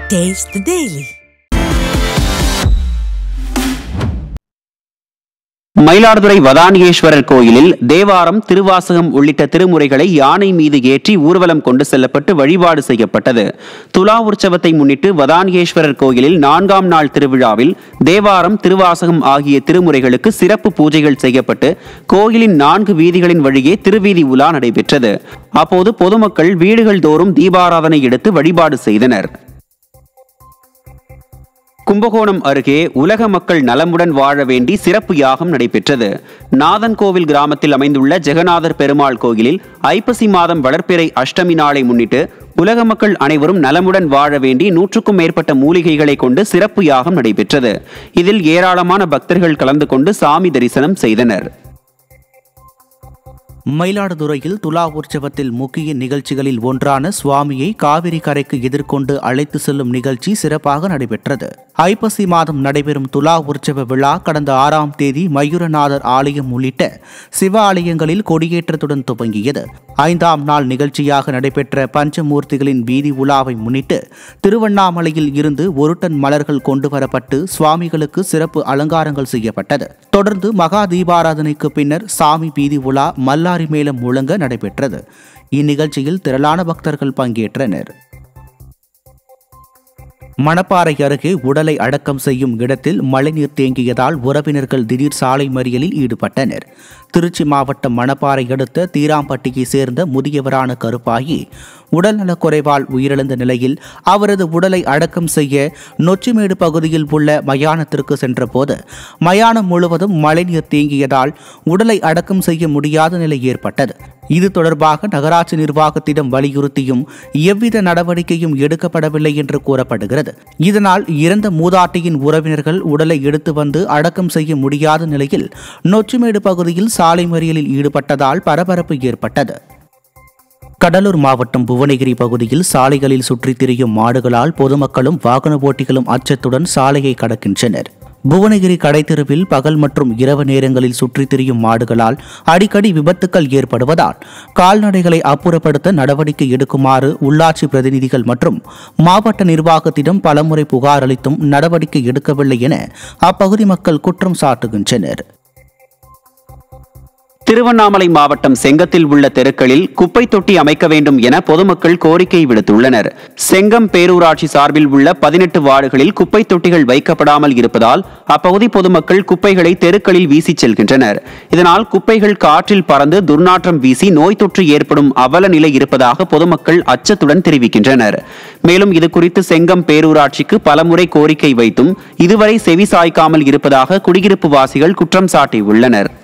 Taste the Daily. Mayiladuthurai வதானியேஸ்வரர் கோயிலில் தேவாரம் திருவாசகம் உள்ளிட்ட திருமுறைகளை யானை மீது ஏற்றி ஊர்வலம் கொண்டு செல்லப்பட்டு வழிபாடு செய்யப்பட்டது துலா உற்சவத்தை முன்னிட்டு வதானியேஸ்வரர் கோயிலில் நான்காம் நாள் திருவிழாவில் தேவாரம் திருவாசகம் ஆகிய திருமுறைகளுக்கு சிறப்பு பூஜைகள் செய்யப்பட்டு கோயிலின் நான்கு வீதிகளின் வழியே திருவீதி உலா நடைபெற்றது அப்போது பொதுமக்கள் வீடுகள் தோறும் தீபாராதனை எடுத்து வழிபாடு செய்தனர் கும்பகோணம் அருகே உலக மக்கள் நலமுடன் வாழ வேண்டி சிறப்பு யாகம் நடைபெற்றது நாதன்கோவில் கிராமத்தில் அமைந்துள்ள ஜெகநாதர் பெருமாள் கோயிலில் ஐப்பசி மாதம் வளர்ப்பிறை அஷ்டமி நாளை முன்னிட்டு உலக மக்கள் அனைவரும் நலமுடன் வாழ வேண்டி நூற்றுக்கும் மேற்பட்ட மூலிகைகளை கொண்டு சிறப்பு யாகம் நடைபெற்றது இதில் ஏராளமான பக்தர்கள் கலந்து கொண்டு சாமி தரிசனம் செய்தனர் மயிலாடுதுறையில் துலா உற்சவத்தில் முக்கிய நிகழ்ச்சிகளில் ஒன்றான சுவாமியை காவிரி கரைக்கு எதிர்கொண்டு அழைத்து செல்லும் நிகழ்ச்சி சிறப்பாக நடைபெற்றது ஐப்பசி மாதம் நடைபெறும் துலா உற்சவ விழா கடந்த ஆறாம் தேதி மயூரநாதர் ஆலயம் உள்ளிட்ட சிவ ஆலயங்களில் கொடியேற்றத்துடன் துவங்கியது ஐந்தாம் நாள் நிகழ்ச்சியாக நடைபெற்ற பஞ்சமூர்த்திகளின் வீதி உலாவை முன்னிட்டு திருவண்ணாமலையில் இருந்து ஒரு டன் மலர்கள் கொண்டு வரப்பட்டு சுவாமிகளுக்கு சிறப்பு அலங்காரங்கள் செய்யப்பட்டது தொடர்ந்து மகா தீபாராதனைக்கு பின்னர் சாமி வீதி உலா மல்லாரி மேளம் முழங்க நடைபெற்றது இந்நிகழ்ச்சியில் திரளான பக்தர்கள் பங்கேற்றனர் மணப்பாறை அருகே உடலை அடக்கம் செய்யும் இடத்தில் மழைநீர் தேங்கியதால் உறவினர்கள் திடீர் சாலை மறியலில் ஈடுபட்டனர் திருச்சி மாவட்டம் மணப்பாறை அடுத்த தீராம்பட்டியை சேர்ந்த முதியவரான கருப்பாயி உடல்நலக் குறைவால் உயிரிழந்த நிலையில் அவரது உடலை அடக்கம் செய்ய நொச்சிமேடு பகுதியில் உள்ள மயானத்திற்கு சென்றபோது மயானம் முழுவதும் மழைநீர் தேங்கியதால் உடலை அடக்கம் செய்ய முடியாத நிலை ஏற்பட்டது இது தொடர்பாக நகராட்சி நிர்வாகத்திடம் வலியுறுத்தியும் எவ்வித நடவடிக்கையும் எடுக்கப்படவில்லை என்று கூறப்படுகிறது இதனால் இறந்த மூதாட்டியின் உறவினர்கள் உடலை எடுத்து வந்து அடக்கம் செய்ய முடியாத நிலையில் நொச்சிமேடு பகுதியில் சாலை மறியலில் ஈடுபட்டதால் பரபரப்பு ஏற்பட்டது கடலூர் மாவட்டம் புவனகிரி பகுதியில் சாலைகளில் சுற்றித் திரியும் மாடுகளால் பொதுமக்களும் வாகன ஓட்டிகளும் அச்சத்துடன் சாலையை கடக்கின்றனர் புவனகிரி கடைத்தெருவில் பகல் மற்றும் இரவு நேரங்களில் சுற்றித் திரியும் மாடுகளால் அடிக்கடி விபத்துக்கள் ஏற்படுவதால் கால்நடைகளை அப்புறப்படுத்த நடவடிக்கை எடுக்குமாறு உள்ளாட்சி பிரதிநிதிகள் மற்றும் மாவட்ட நிர்வாகத்திடம் பலமுறை புகார் அளித்தும் நடவடிக்கை எடுக்கவில்லை என அப்பகுதி மக்கள் குற்றம் சாட்டுகின்றனர் திருவண்ணாமலை மாவட்டம் செங்கத்தில் உள்ள தெருக்களில் குப்பை தொட்டி அமைக்க வேண்டும் என பொதுமக்கள் கோரிக்கை விடுத்துள்ளனர் செங்கம் பேரூராட்சி சார்பில் உள்ள பதினெட்டு வார்டுகளில் குப்பை தொட்டிகள் வைக்கப்படாமல் இருப்பதால் அப்பகுதி பொதுமக்கள் குப்பைகளை தெருக்களில் வீசிச் செல்கின்றனர் இதனால் குப்பைகள் காற்றில் பறந்து துர்நாற்றம் வீசி நோய் தொற்று ஏற்படும் அவல நிலை இருப்பதாக பொதுமக்கள் அச்சத்துடன் தெரிவிக்கின்றனர் மேலும் இது குறித்து செங்கம் பேரூராட்சிக்கு பலமுறை கோரிக்கை வைத்தும் இதுவரை செவி சாய்க்காமல் இருப்பதாக குடியிருப்பு வாசிகள் குற்றம் சாட்டியுள்ளனர்